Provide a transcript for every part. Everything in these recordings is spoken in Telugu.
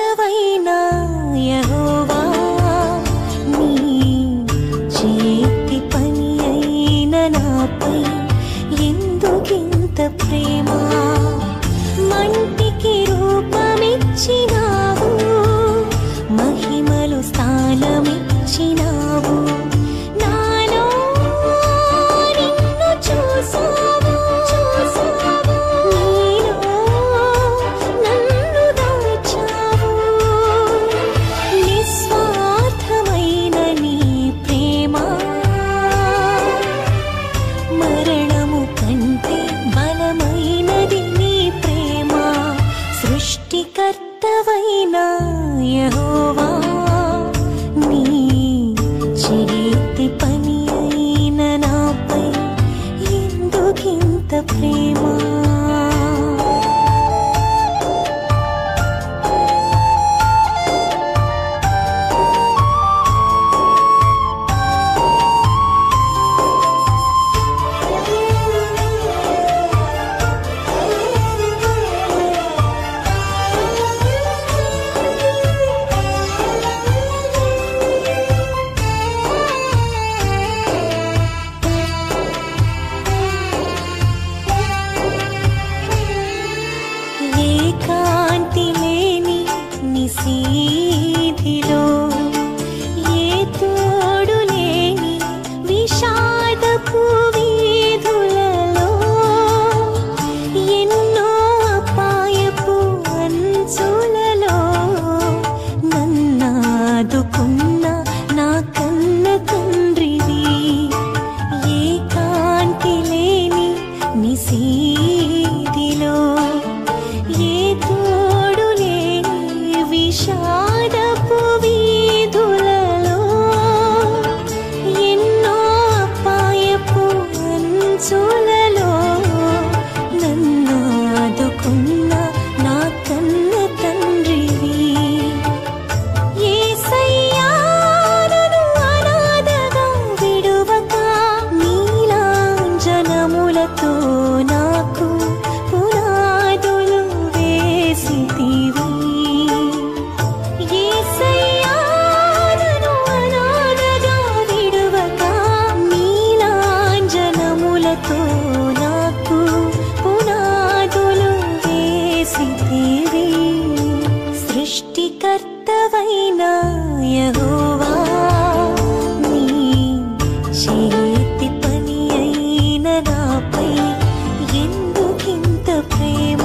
సృష్టికర్తవైన యెహోవా నీ చేతి పని అయిన నాపై ఎందుకింత ప్రేమ మంటికి రూపమిచ్చినావు మహిమలు స్థానమిచ్చినావు నాలో నిన్ను చూసావు చూసావు నీలో నన్ను దాచావు నిస్వార్థమైన నీ ప్రేమ మరణము కంటే బలమైనది నీ ప్రేమ సృష్టికర్తవైన యెహోవా నీ చేతి పని అయిన నాపై ఎందుకింత ప్రేమ ఏ కాంతి లేని నిశీధిలో ఏ తోడు లేని విషాదపు వీధులలో ఎన్నో అపాయపు అంచులలో నన్నాదుకున్న నా కన్న తండ్రివి ఏ కాంతి లేని నిశీదిలో ఏ తోడు లేని విషాదపు వీధులలో ఎన్నో అపాయపు అంచులలో నన్నాదుకున్న నా కన్న తండ్రివి యేసయ్యానను అనాథగా విడువక నీలాంజనములతో నాకు పునాదులు వేసితివి యేసయ్యానను అనాథగా విడువక నీలాంజనములతో నాకు పునాదులు వేసితివి సృష్టికర్తవైన యెహోవా నీ చేతి పని అయిన నాపై ఎందుకింత ప్రేమ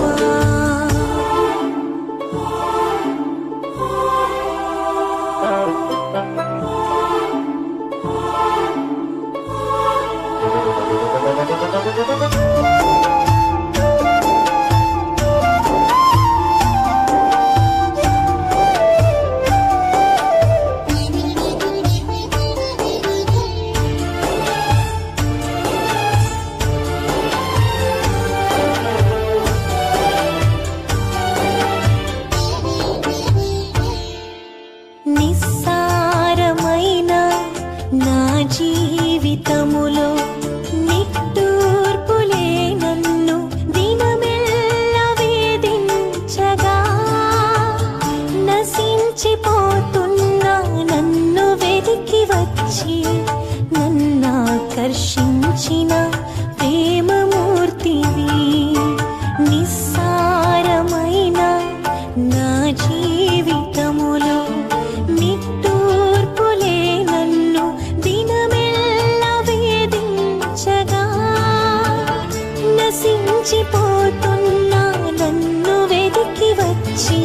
నిస్సారమైన నా జీవితములో నిట్టూర్పులే నన్ను దినమెల్ల వేధించగా నశించిపోతున్న నన్ను వెతికి వచ్చి నన్నాకర్షించిన ప్రేమమూర్తివి నిస్సారమైన నా జీవితములో నిట్టూర్పులే నన్ను దినమెల్ల వేధించగా నశించిపోతున్న నన్ను వెతికి వచ్చి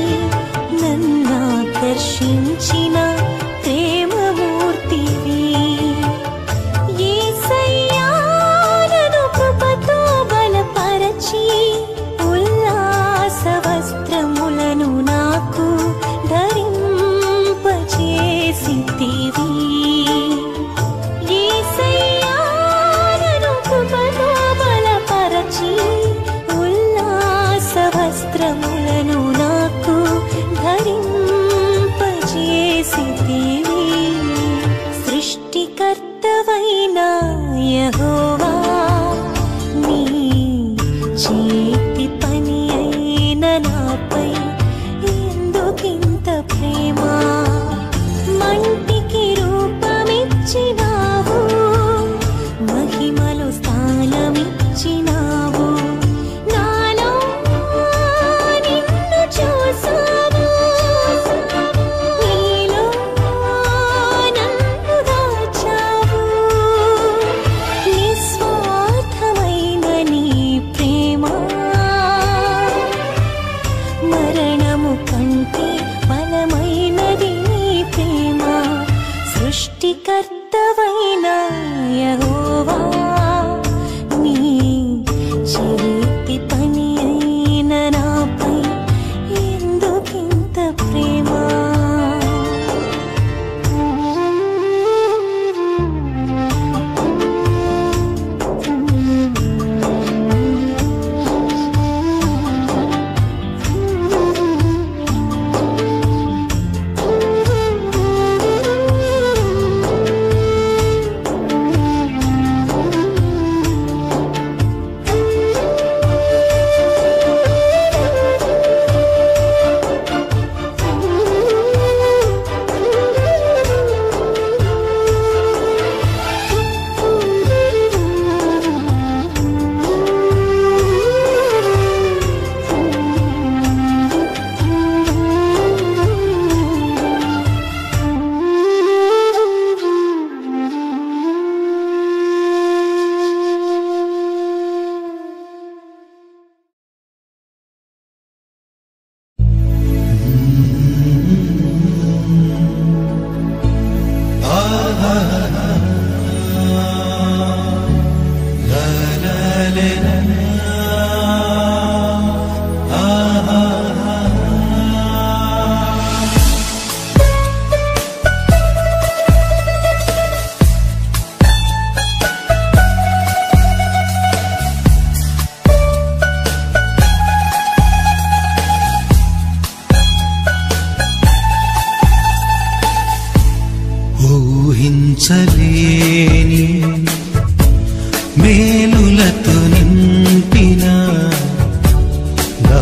నన్నాకర్షించిన ప్రేమమూర్తివి యేసయ్యా నన్ను కృపతో బలపరచి ఉల్లాస వస్త్రములను నాకు ధరింపచేసితివి యేసయ్యా నన్ను కృపతో బలపరచి ఉల్లాస వస్త్రములను నాకు ధరింపచేసితివి సృష్టికర్తవైన యెహోవా నీ చేతి పని అయిన నాపై ఎందుకింత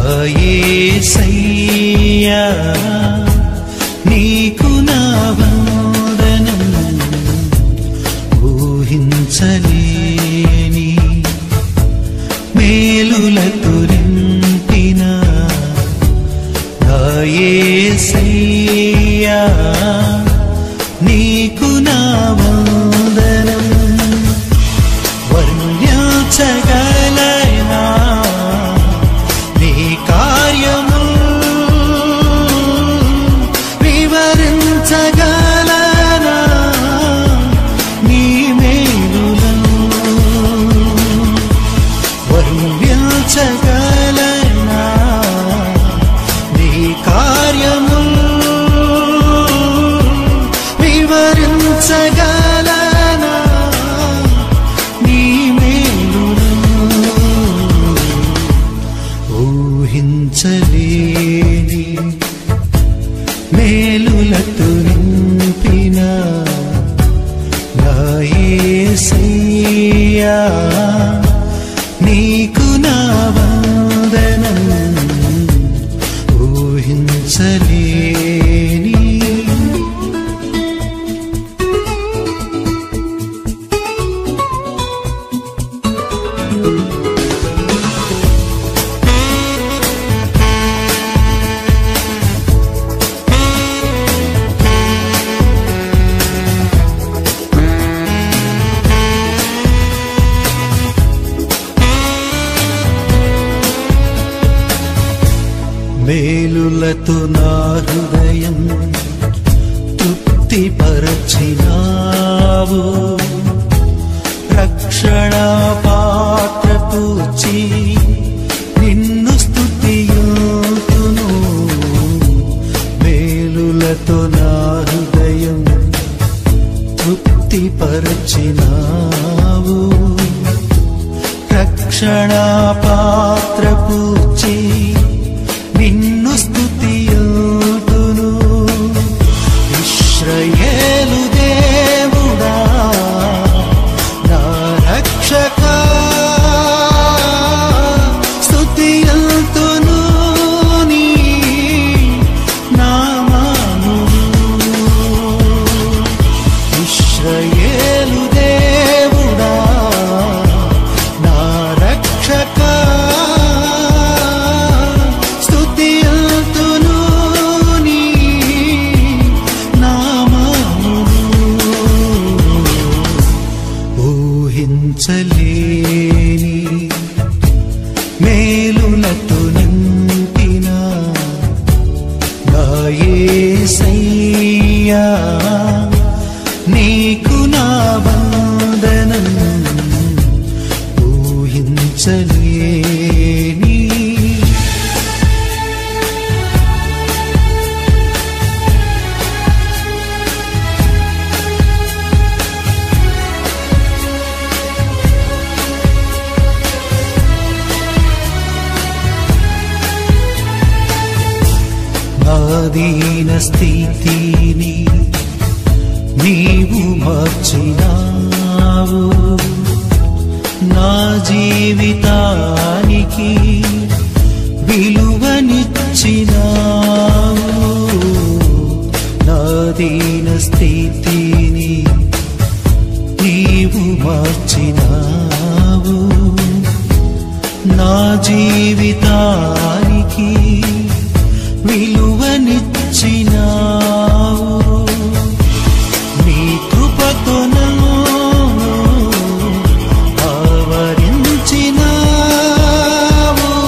యేసయ్యా నీకు నా వందనం ఊహించలేని మేలులతో నింపిన నా యేసయ్యా నీకు నా వందనం వర్ణ్యాచగలనా నీ కార్యము వివరించగలనా నీ మేలులను వర్ణ్యాచగలనా నీ కార్యము వివరించగలనా నీ మేలులను ఊహించలేని మేలులతో నింపిన నా యేసయ్యా నీకు నా వందనం ఊహించలేని మేలులతో నా హృదయం తృప్తిపరచినావు రక్షణ పాత్ర పూచి నిన్ను స్తుతియుతును మేలులతో నా హృదయం తృప్తిపరచినావు రక్షణ పాత్ర పూచి నిన్ను స్తుతియుతును ఇశ్రయేలు దేవుడా నా రక్షక స్తుతియుతును నీ నామమును ఇశ్రయేలు దేవుడా నా రక్షక స్తుతియుతును నీ నామమును ఊహించలేని మేలులతో నింపిన నా యేసయ్యా నీకు నా వందనం ఊహించలేని నాదీన స్థితిని నీవు మార్చినావు నా జీవితానికి విలువనిచ్చినావు నాదీన స్థితిని నీవు మార్చినావు నా జీవితానికి విలువనిచ్చినావు నీ కృపతో నన్ను ఆవరించినావు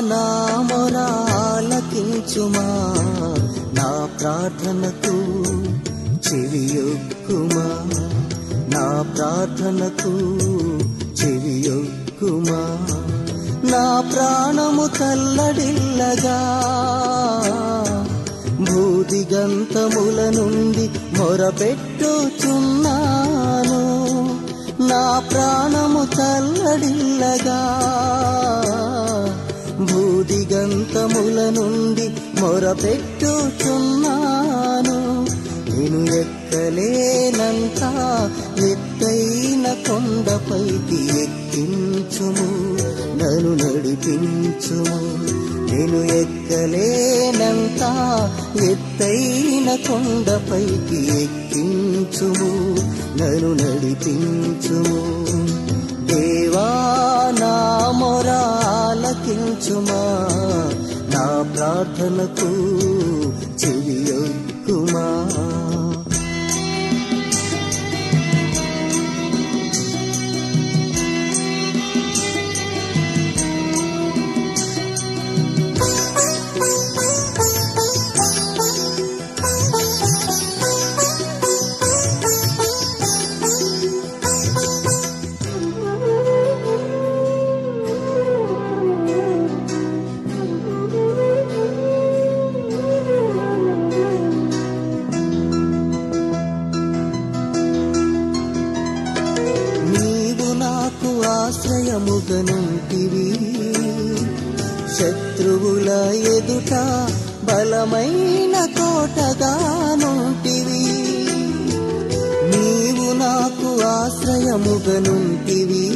నా మొరాలకించుమా నా ప్రార్థనకు చెవియొక్కుమా నా ప్రార్థనకు చెవియొక్కుమా నా ప్రాణము తల్లడిల్లగా భూదిగంతముల నుండి మొరపెట్టుచున్నాను నా ప్రాణము తల్లడిల్లగా భూదిగంతముల నుండి మొరపెట్టుచున్నాను నేను ఎక్కలేనంత ఎత్తైన కొండపైకి ఎక్కించుము నన్ను నడిపించుము నేను ఎక్కలేనంత ఎత్తైన కొండపైకి ఎక్కించుము నన్ను నడిపించుము దేవా నా మొరాలకించుమా నా ప్రార్థనకు చెవియొక్కుమా నీవు నాకు ఆశ్రయముగనుంటివి శత్రువుల ఎదుట బలమైన కోటగానుంటివి నీవు నాకు ఆశ్రయముగనుంటివి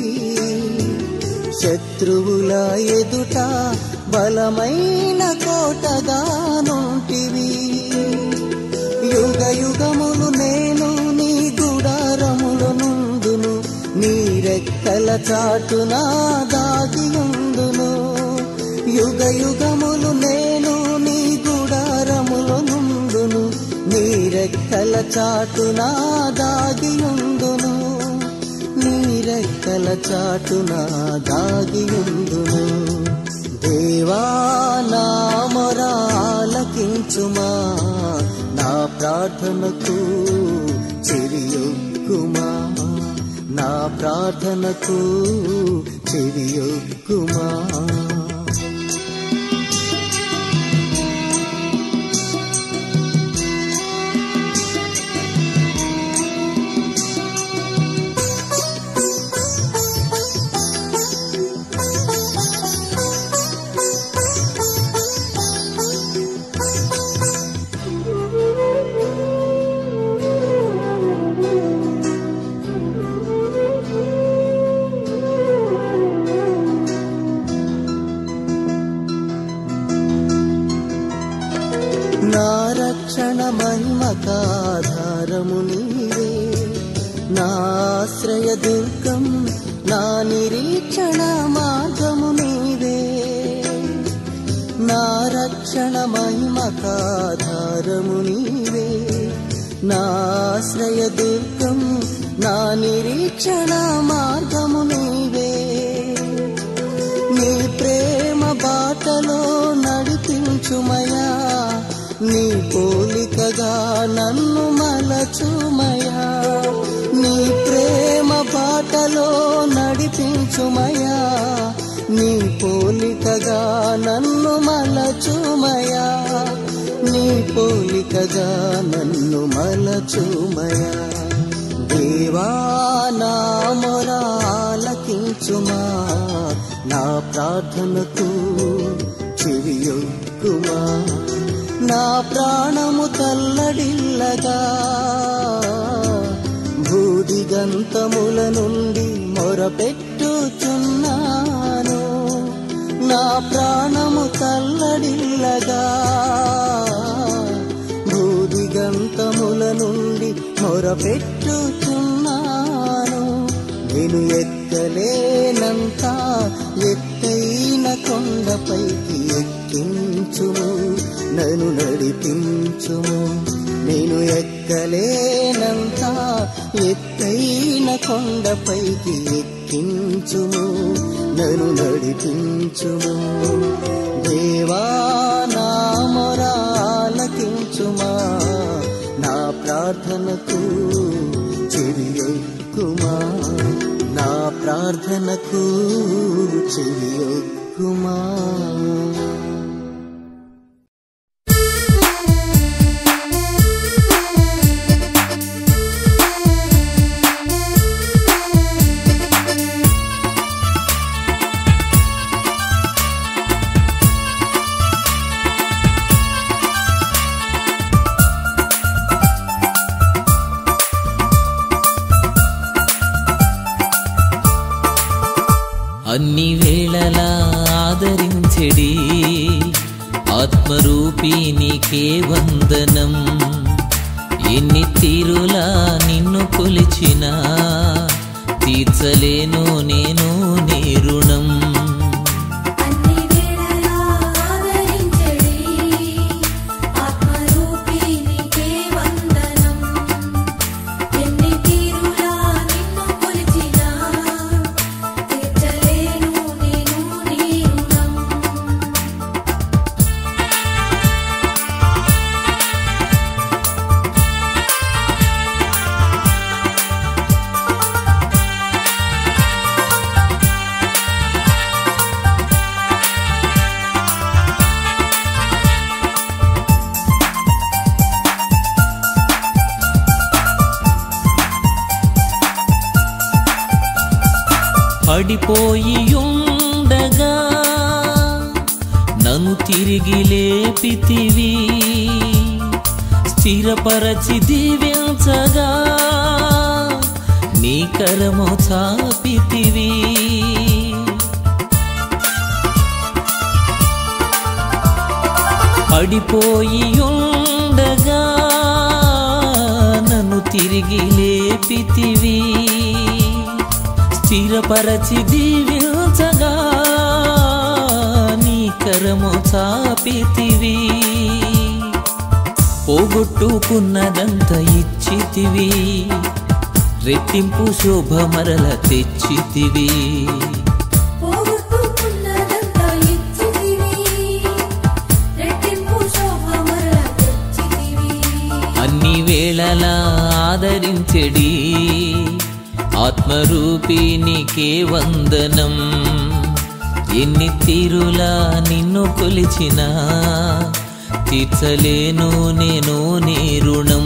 శత్రువుల ఎదుట బలమైన కోటగానుంటివి యుగ యుగములు నేను నీ గుడారముల నుండును నీ రెక్కల చాటున దాగియుండును యుగ యుగములు నేను నీ గుడారముల నుండును నీ రెక్కల చాటున దాగియుండును నీ రెక్కల చాటున దాగియుండును దేవా నా మొరాలకించుమా నా ప్రార్థనకు చెవియొక్కుమా నా ప్రార్థనకు చెవియొక్కుమా నా రక్షణ మహిమకాధారము నీవే నా ఆశ్రయ దుర్గం నా నిరీక్షణ మార్గము నీవే నా రక్షణ మహిమకాధారము నీవే నా ఆశ్రయ దుర్గం నా నిరీక్షణ మార్గము నీవే నీ ప్రేమ బాటలో నడిపించుమయా నీ పోలికగా నన్ను మలచుమయా నీ ప్రేమ బాటలో నడిపించుమయా నీ పోలికగా నన్ను మలచుమయా నీ పోలికగా నన్ను మలచుమయా దేవా నా మొరాలకించుమా నా ప్రార్థనకు చెవియొక్కుమా నా ప్రాణము తల్లడిల్లగా భూదిగంతముల నుండి మొరపెట్టుచున్నాను నా ప్రాణము తల్లడిల్లగా భూదిగంతముల నుండి మొరపెట్టుచున్నాను నేను ఎక్కలేనంత ఎత్తైన కొండపైకి ఎక్కించుము నన్ను నడిపించుము నేను ఎక్కలేనంత ఎత్తైన ఎత్తైన కొండపైకి ఎక్కించుము నన్ను నడిపించుము దేవా నా మొరాలకించుమా నా ప్రార్థనకు చెవియొక్కుమా నా ప్రార్థనకు చెవియొక్కుమా అన్ని వేళలా ఆదరించెడి ఆత్మరూపీ నీకే వందనం ఎన్ని తీరులా నిన్ను కొలిచినా తీర్చలేను నేను నీ రుణం అన్ని వేళలా ఆదరించెడి ఆత్మరూపీ నీకే వందనం ఎన్ని తీరులా నిన్ను కొలిచినా తీర్చలేను నేను నీ రుణం పడిపోయి ఉండగా నన్ను తిరిగి లేపితివి స్థిరపరచి దీవించగా నీ కరము చాపితివి పడిపోయి ఉండగా నన్ను తిరిగి లేపితివి స్థిరపరచి దీవించగా నీ కరము చాపితివి పోగొట్టుకున్నదంత ఇచ్చితివి రెట్టింపు శోభ మరల తెచ్చితివి పోగొట్టుకున్నదంతా ఇచ్చితివి రెట్టింపు శోభ మరల తెచ్చితివి అన్ని వేళలా ఆదరించెడి ఆత్మరూపీ నీకే వందనం ఎన్ని తీరులా నిన్ను కొలిచినా తీర్చలేను నేను నీ రుణం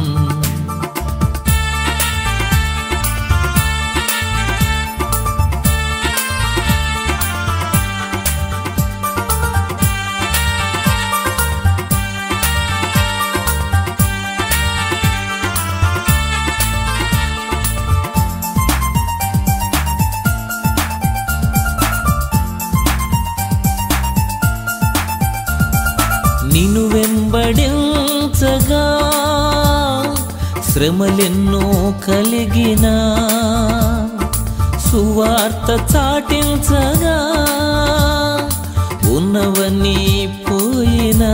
నిన్ను వెంబడించగా శ్రమలెన్నో కలిగినా సువార్త చాటించగా ఉన్నవన్నీ పోయినా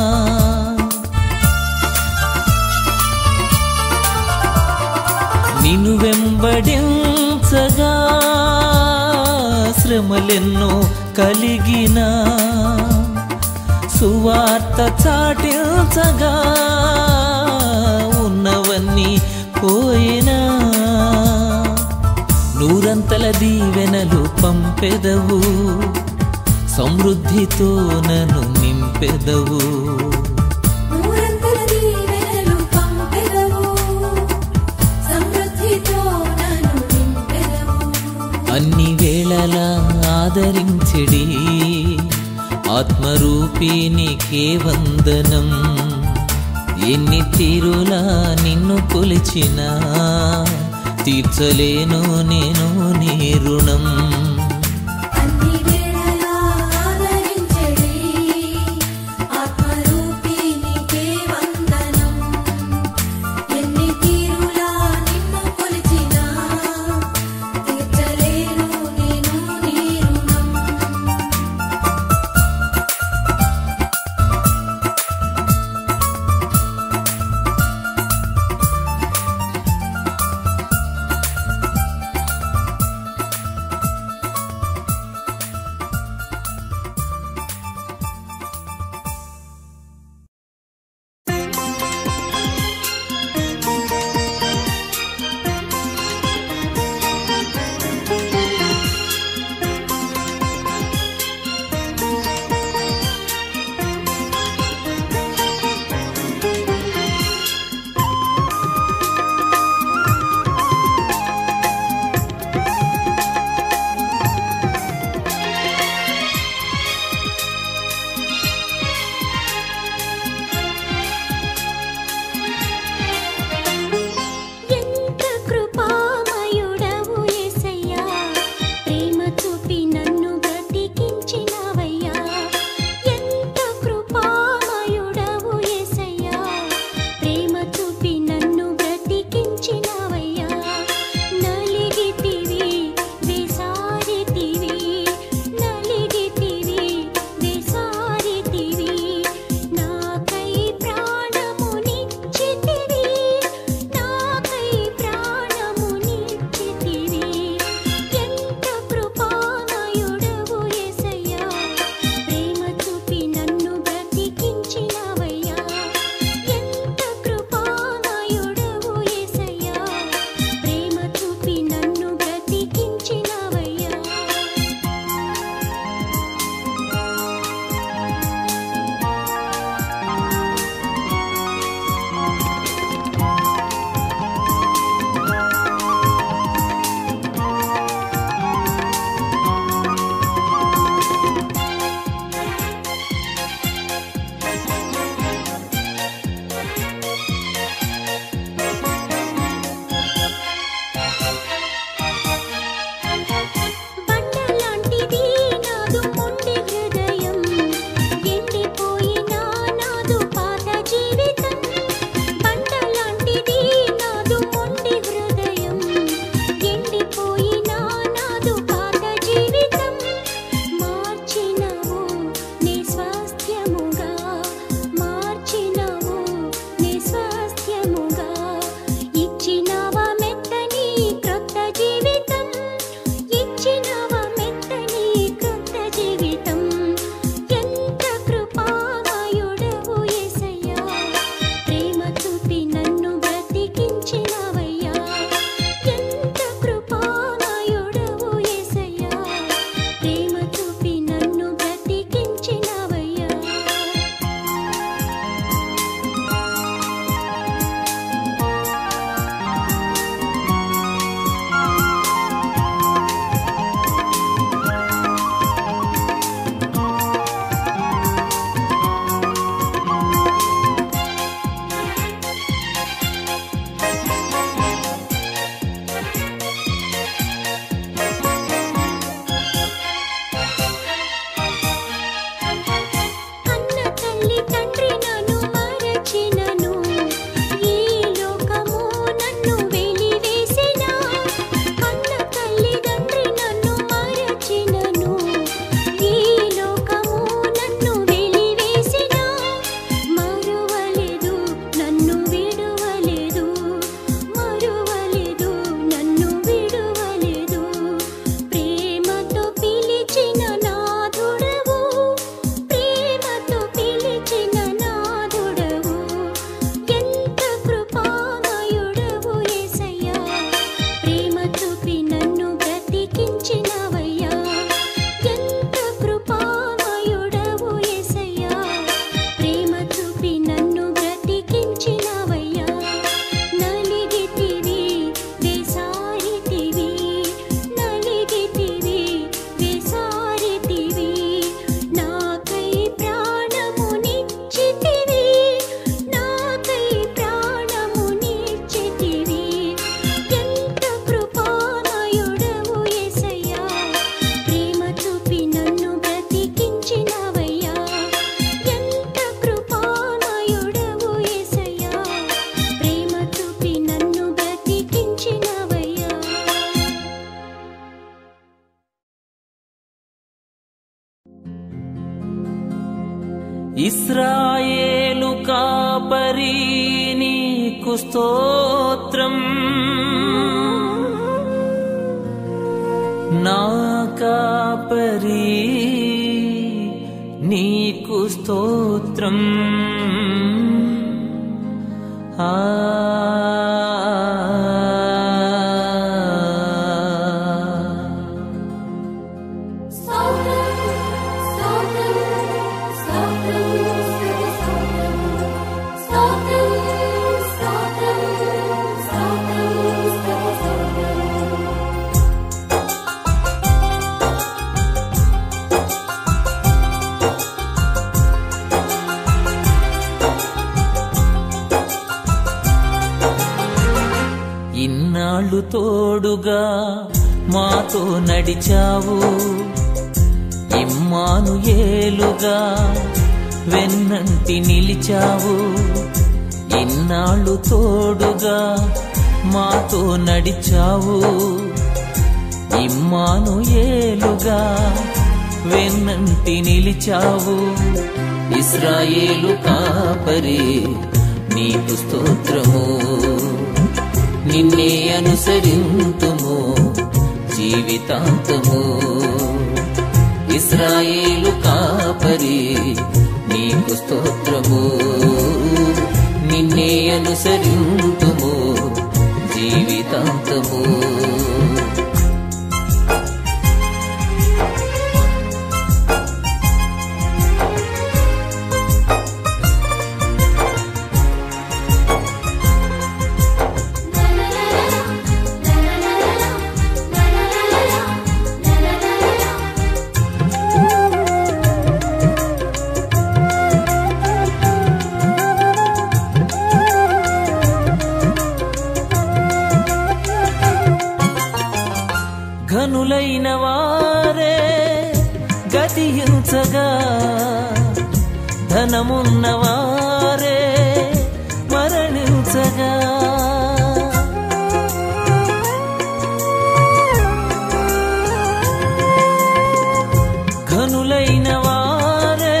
నిన్ను వెంబడించగా శ్రమలెన్నో కలిగినా సువార్త చాటించగా ఉన్నవన్నీ పోయినా నూరంతల దీవెనలు పంపెదవు సమృద్ధితో నన్ను నింపెదవు నూరంతల దీవెనలు పంపెదవు సమృద్ధితో నన్ను నింపెదవు అన్ని వేళలా ఆదరించెడి ఆత్మరూపీ నీకే వందనం ఎన్ని తీరులా నిన్ను కొలిచినా తీర్చలేను నేను నీ రుణం అన్ని వేళలా ఆదరించెడి ఆత్మరూపీ నీకే వందనం ఎన్ని తీరులా నిన్ను కొలిచినా తీర్చలేను నేను నీ రుణం ఇస్రాయేలు కాపరి నీకు స్తోత్రం నా కాపరి నీకు స్తోత్రం ఆ స్తోత్రం స్తోత్రం స్తోత్రం స్తోత్రం స్తోత్రం స్తోత్రం స్తోత్రం స్తోత్రం ఇన్నాళ్ళు తోడుగా మాతో నడిచావు ఇమ్మాను ఏలుగా వెన్నంటి నిలిచావు ఇన్నాళ్ళు తోడుగా మాతో నడిచావు ఇమ్మాను ఏలుగా వెన్నంటి నిలిచావు ఇస్రాయేలు కాపరి నీకు స్తోత్రము నిన్నే అనుసరింతుము జీవితాంతము ఇస్రాయేలు కాపరి నీకు స్తోత్రము నిన్నే అనుసరింతుము జీవితాంతము ఘనులైన వారే గతించగా ధనమున్న వారే మరణించగా ఘనులైన వారే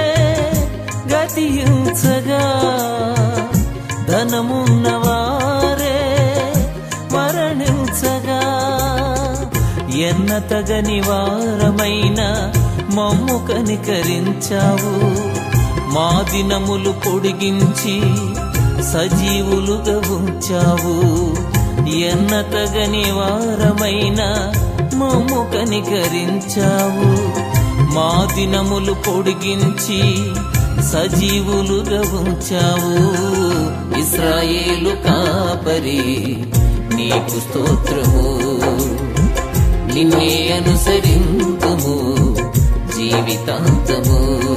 గతించగా ధనమున్న వారే మరణించగా ఎన్న తగని వారమైన మమ్ము కనికరించావు మా దినములు పొడిగించి సజీవులుగా ఉంచావు ఎన్న తగని వారమైన మమ్ము కనికరించావు మా దినములు పొడిగించి సజీవులుగా ఉంచావు ఇస్రాయేలు కాపరి నీకు స్తోత్రము నిన్నే అనుసరింతుము జీవితాంతము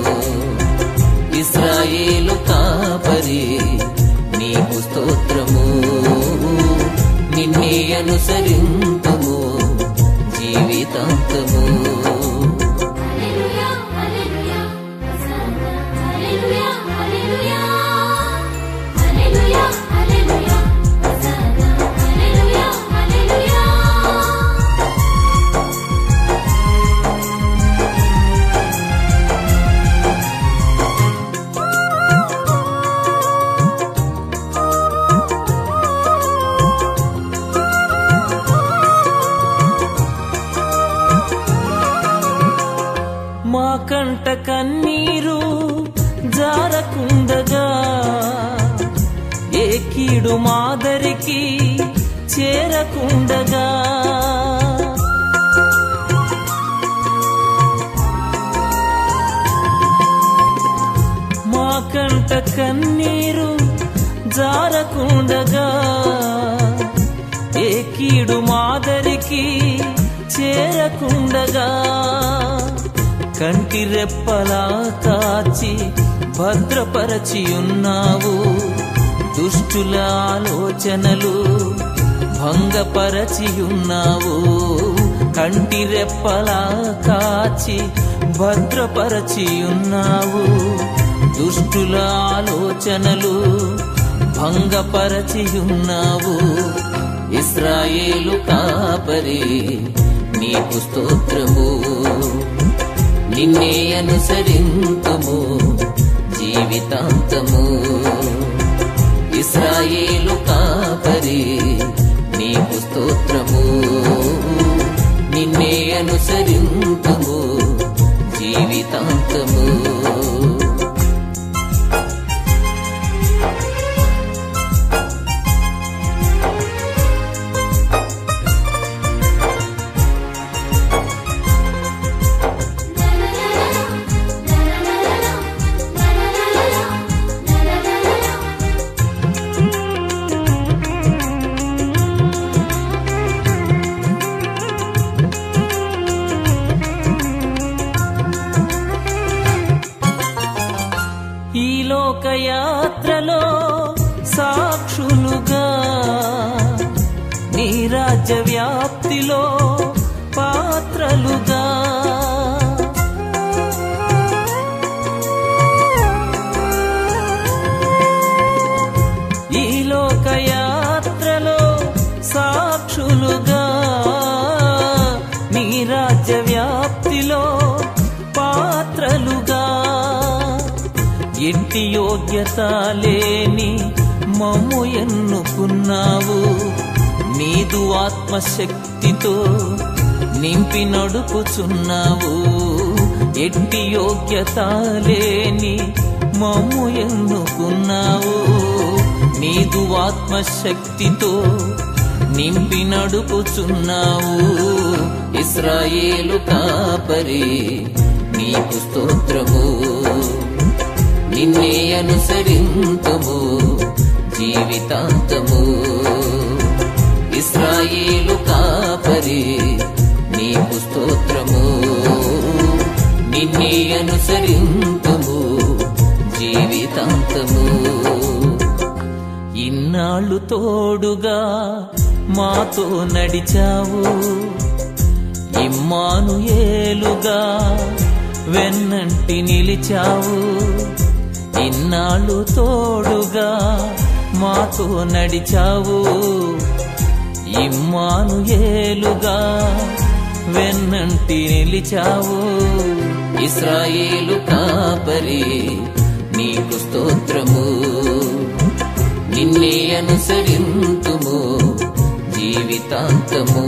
ఇస్రాయేలు కాపరి నీకు స్తోత్రము నిన్నే అనుసరింతుము జీవితాంతము హల్లెలూయా హల్లెలూయా హోసన్నా హల్లెలూయా హల్లెలూయా హల్లెలూయా హల్లెలూయా హోసన్నా హల్లెలూయా హల్లెలూయా మా కంట కన్నీరు జారకుండగా ఏ కీడు మాదరికి చేరకుండగా మా కంట కన్నీరు జారకుండగా ఏ కీడు మాదరికి చేరకుండగా కంటి రెప్పలా కాచి భద్రపరచి ఉన్నావు దుష్టుల ఆలోచనలు భంగపరచి ఉన్నావు కంటి రెప్పలా కాచి భద్రపరచి ఉన్నావు దుష్టుల ఆలోచనలు భంగపరచి ఉన్నావు ఇస్రాయేలు కాపరి నీకు స్తోత్రము నిన్నే అనుసరింతుము జీవితాంతము జీవితాంతము ఇస్రాయేలు కాపరి నీకు స్తోత్రము నిన్నే అనుసరింతుము జీవితాంతము ఈ లోకయాత్రలో సాక్షులుగా నీ రాజ్య వ్యాప్తిలో పాత్రలుగా ఈ లోకయాత్రలో సాక్షులుగా నీ రాజ్య వ్యాప్తిలో పాత్రలుగా ఎట్టి యోగ్యత లేని మమ్ము ఎన్నుకున్నావు నీదు ఆత్మశక్తితో నింపి నడుపుచున్నావు ఎట్టి యోగ్యత లేని మమ్ము ఎన్నుకున్నావు నీదు ఆత్మశక్తితో నింపి నడుపుచున్నావు ఇస్రాయేలు కాపరి నీకు స్తోత్రము నిన్నే అనుసరింతుము జీవితాంతము ఇస్రాయేలు కాపరి నీకు స్తోత్రము నిన్నే అనుసరింతుము జీవితాంతము ఇన్నాళ్ళు తోడుగా మాతో నడిచావు ఇమ్మాను ఏలుగా వెన్నంటి నిలిచావు ఇన్నాళ్ళు తోడుగా మాతో నడిచావు ఇమ్మాను ఏలుగా వెన్నంటి నిలిచావు ఇస్రాయేలు కాపరి నీకు స్తోత్రము నిన్నే అనుసరింతుము జీవితాంతము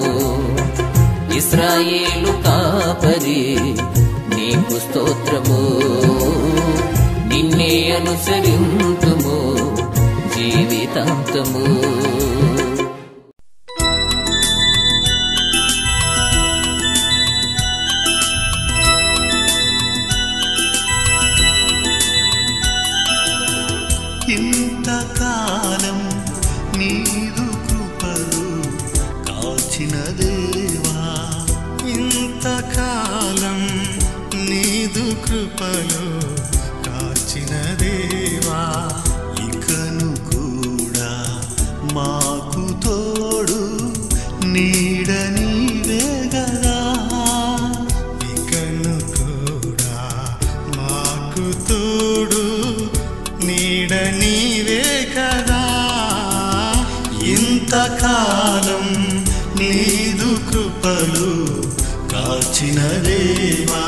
ఇస్రాయేలు కాపరి నీకు స్తోత్రము నిన్నే అనుసరింతుము జీవితాంతము ఇంతకాలం నీదు కృపలు కాచిన దేవా ఇంతకాలం నీదు కృపలో కాచిన దేవా ఇకను కూడా మాకు తోడు నీడ నీవే గదా ఇకను కూడా మాకు తోడు నీడ నీవే కదా ఇంతకాలం నీదు కృపలు కాచిన దేవా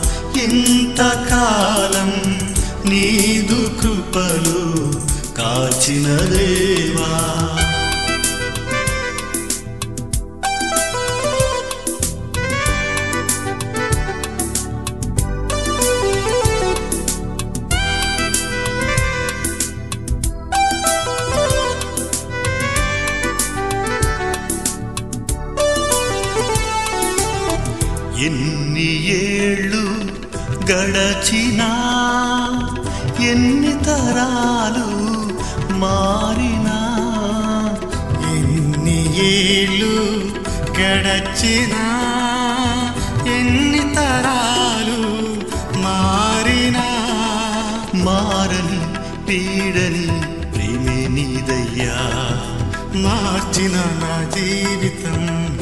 ఇంతకాలం నీదు కృపలు కాచిన దేవా ఎన్ని ఏళ్ళు గడచినా ఎన్ని తరాలు మారినా ఎన్ని ఏళ్ళు గడచినా ఎన్ని తరాలు మారినా మారని పీడని ప్రేమే నీదయ్యా మార్చిన నా జీవితం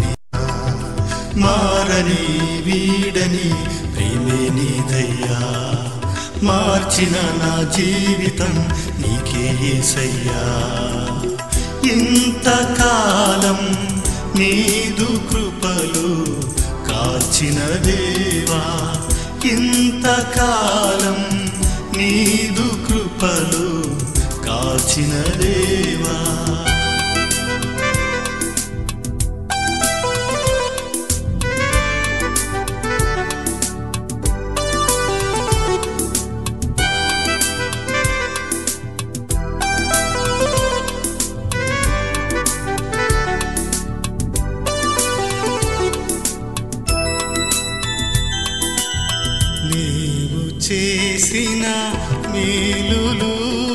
మారని వీడని ప్రేమే నీదయ్యా మార్చిన నా జీవితం నీకే యేసయ్యా ఇంతకాలం నీదు కృపలు కాచిన దేవా ఇంతకాలం నీదు కాచిన దేవా నీవు చేసిన మేలులు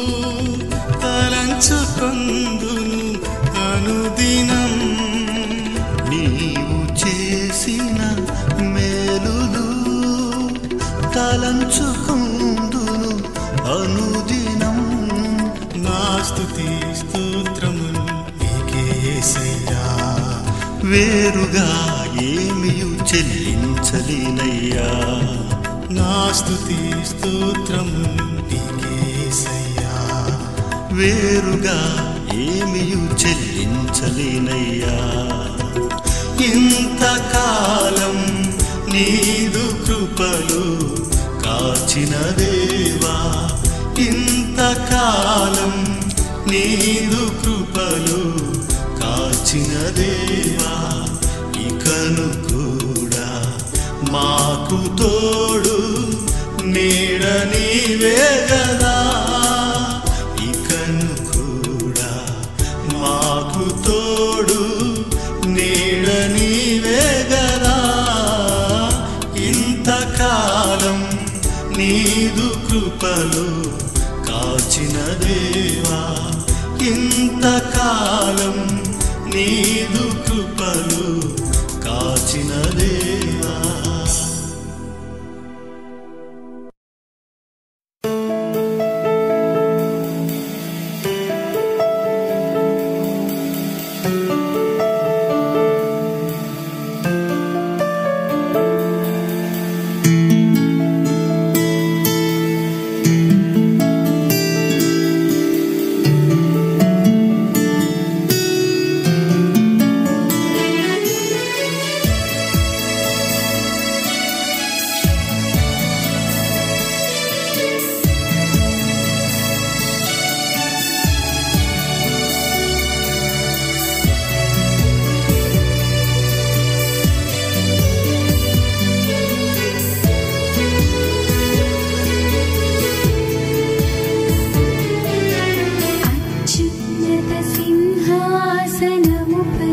తలంచుకొందును అనుదినం నీవు చేసిన మేలులు తలంచుకొందును అనుదినం నా స్తుతి స్తోత్రములు నీకే యేసయ్యా వేరుగా ఏమియు చెల్లించలేనయ్యా నా స్తుతి స్తోత్రము నీకేసయ్యా వేరుగా ఏమియు చెల్లించలేనయ్యా ఇంతకాలం నీదు కృపలు కాచిన దేవా ఇంతకాలం నీదు కృపలు కాచిన దేవా ఇకను కూడా మాకు తోడు నీడ నీవే గదా ఇకను కూడా మాకు తోడు నీడ నీవే గదా ఇంతకాలం నీదు కృపలు కాచిన దేవా ఇంతకాలం నీదు కృపలు కాచిన దేవా అత్యున్నత సింహాసనముపై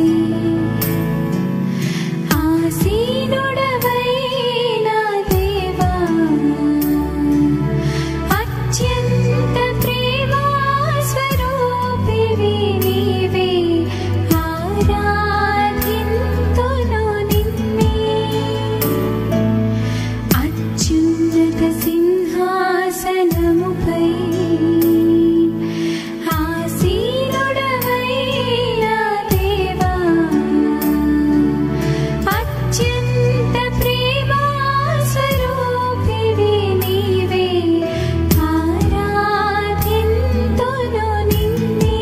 ఆసీనుడవైన దేవా అత్యంత ప్రేమా స్వరూపివి నీవే ఆరాధింతును నిన్నే అత్యున్నత సింహాసనముపై ఆసీనుడవైన దేవా అత్యంత ప్రేమా స్వరూపివి నీవే ఆరాధింతును నిన్నే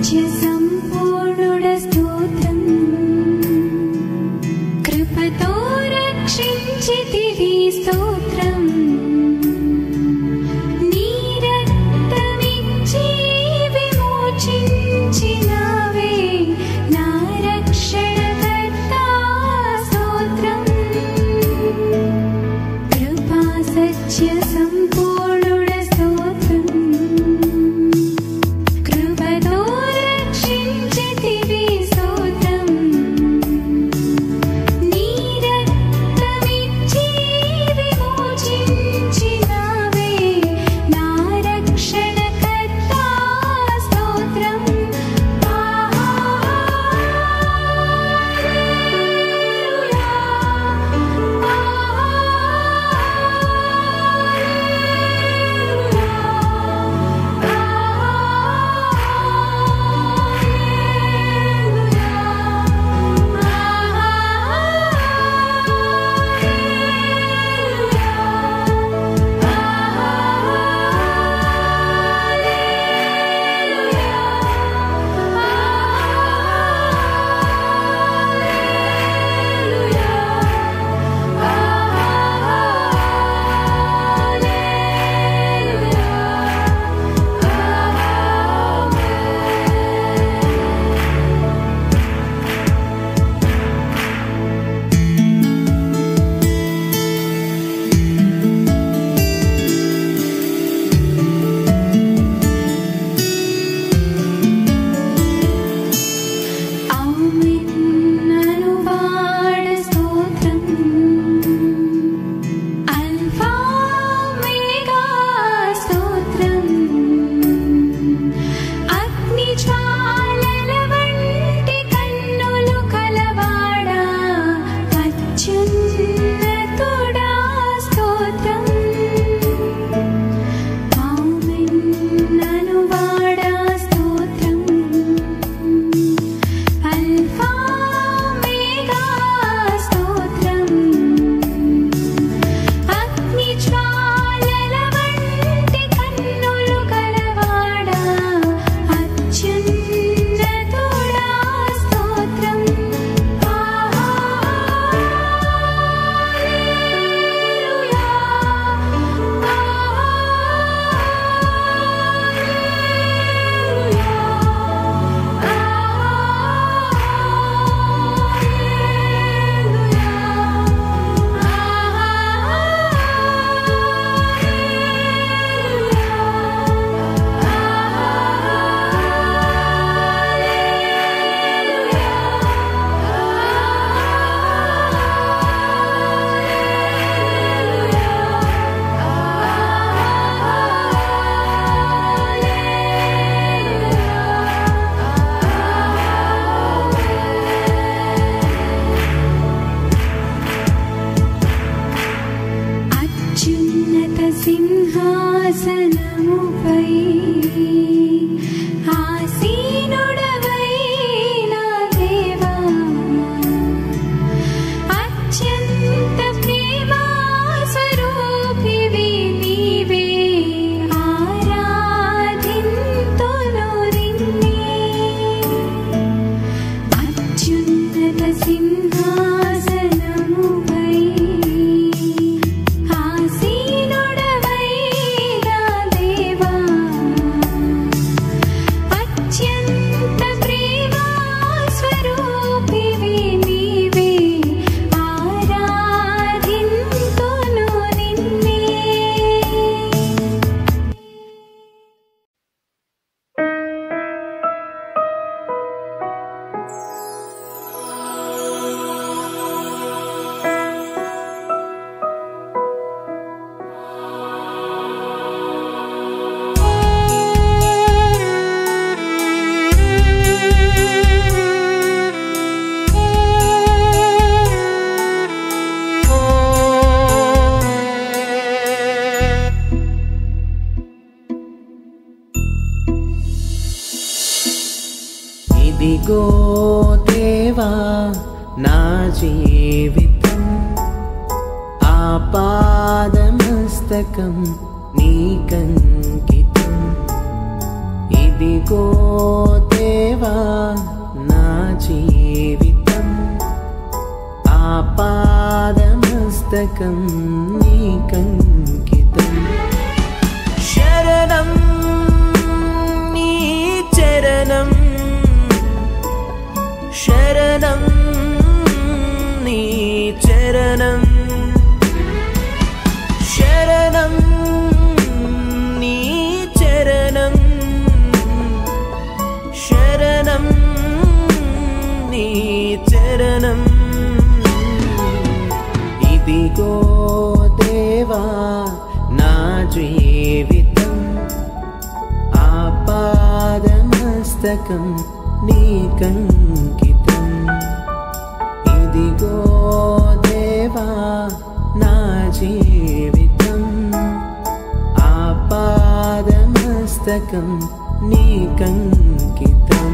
సత్య సంపూర్ణుడ స్తోత్రం కృపతో రక్షించితివి స్తోత్రం నీ రక్తమిచ్చి విమోచించినావే నా రక్షణకర్త స్తోత్రం కృపా సత్య సంపూర్ణుడ స్తోత్రం కృపతో రక్షించితివి స్తోత్రం నీ రక్తమిచ్చి విమోచించినావే నా రక్షణకర్త స్తోత్రం అనువాడ స్తోత్రం అల్ఫా మేఘా స్తోత్రం అగ్ని జ్వాలల వంటి కన్నులు కలవాడా అత్యున్నతుడా స్తోత్రం ఆమెన్ అనువాడా స్తోత్రం అల్ఫా మేఘా స్తోత్రం అగ్ని జ్వాలల వంటి కన్నులు కలవాడా అత్యున్నతుడా స్తోత్రం అత్యున్నత సింహాసనముపై ఆసీనుడవై నా దేవా అత్యంత ప్రేమా స్వరూపివి నీవే ఆరాధింతును నిన్నే అత్యున్నత సింహాసనముపై ఆసీనుడవై నా దేవా అత్యంత ప్రేమా స్వరూపివి నీవే ఆరాధింతును నిన్నే ఇదిగో దేవా నా జీవితం ఆపాదమస్తకం నీకంకితం ఇదిగో దేవా దేవా నా జీవితం ఆపాదమస్తకం నీకంకితం శరణం నీ చరణం శరణం నీ చరణం శరణం నీ చరణం శరణం నీ చరణం ఇదిగో దేవా నా జీవితం ఆపాదమస్తకం నీకంకితం ఇదిగో దేవా నా జీవితం ఆపాదమస్తకం నీకంకితం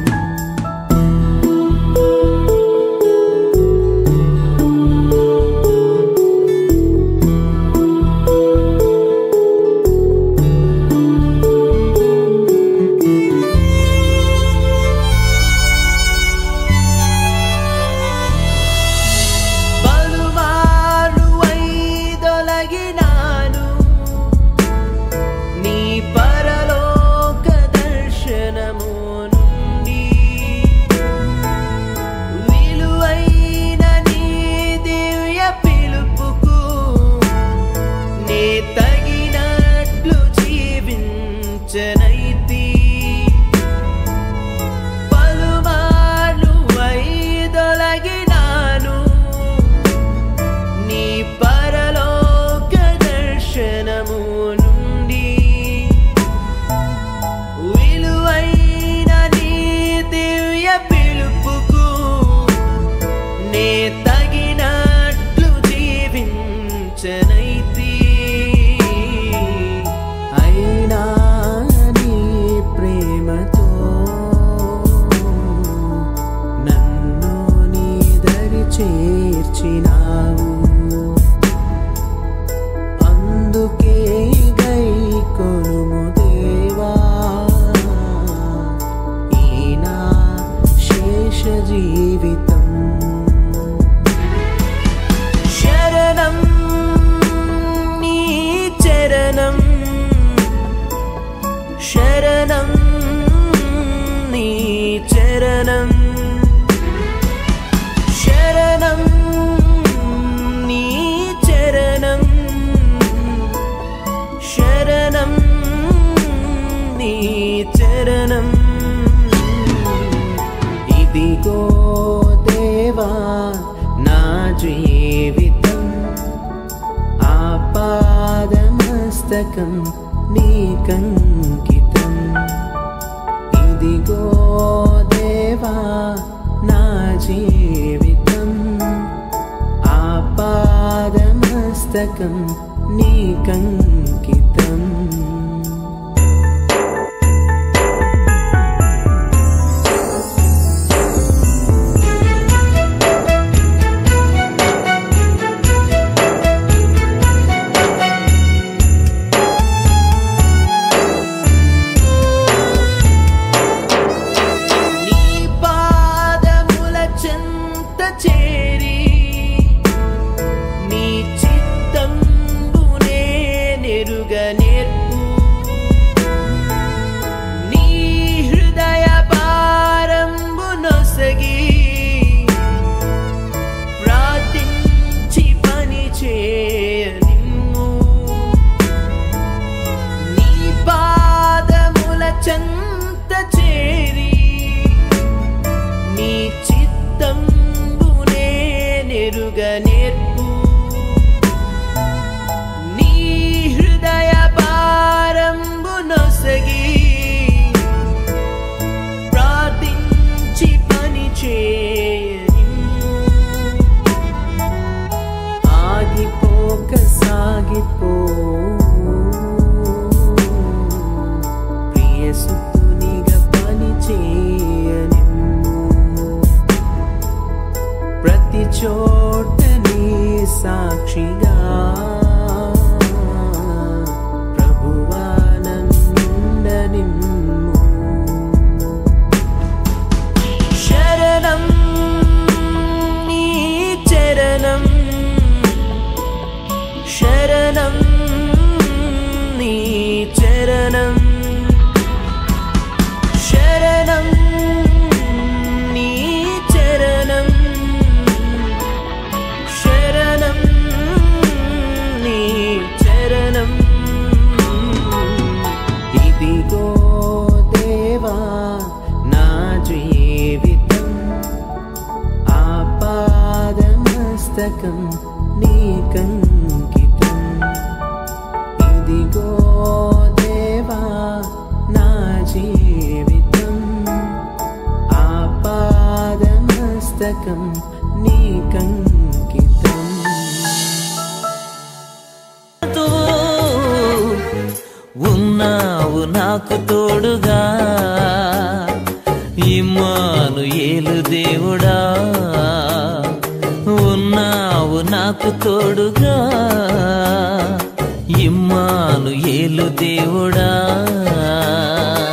పలుమారు వైదొలగినాను నీ పరలోక దర్శనము నుండి విలువైన నీ దివ్య పిలుపుకు నే తగినట్లు జీవించనైతి పలుమార్లు వైదొలగినాను నీ పరలోక దర్శనము నుండి విలువైన నీ దివ్య పిలుపుకు నే తగినట్లు జీవించనైతి అయినా నీ ప్రేమతో నన్ను నీ దరి చేర్చినావు అందుకే గై కొనుము దేవా ఈనా శేష జీవితం శరణం నీ చరణం శరణం నీ చరణం శరణం నీ చరణం శరణం నీ చరణం ఇదిగో దేవా నా జీవితం ఆపాదమస్తకం నీకంకితం ఇదిగో దేవా నా జీవితం ఆపాదమస్తకం నీకంకితం నీ పాదముల చెంత చేరి నీ చిత్తంబునే నెరుగ నేర్పు నీ హృదయ భారంబు నొసగి ప్రార్థించి పని చేయ నిన్ను నీ పాదముల చెంత చేరి నీ చిత్తంబునే నెరుగ నేర్పు నీ హృదయ భారంబు నొసగి ప్రార్థించి పని చేయ నిన్ను ఆగిపోక సాగిపో ప్రియ సుతునిగా పని చేయని ప్రతి చోట నీ సాక్షిగా ప్రభువా నన్నుండని ఇదిగో దేవా నా జీవితం ఆపాదమస్తకం నీకంకితం ఇదిగో దేవా నా జీవితం ఆపాదమస్తకం నీకంకితం తో ఉన్నావు నాకు తోడుగా ఇమ్మాను ఏలు దేవుడా ఉన్నావు నాకు తోడుగా ఇమ్మాను ఏలు దేవుడా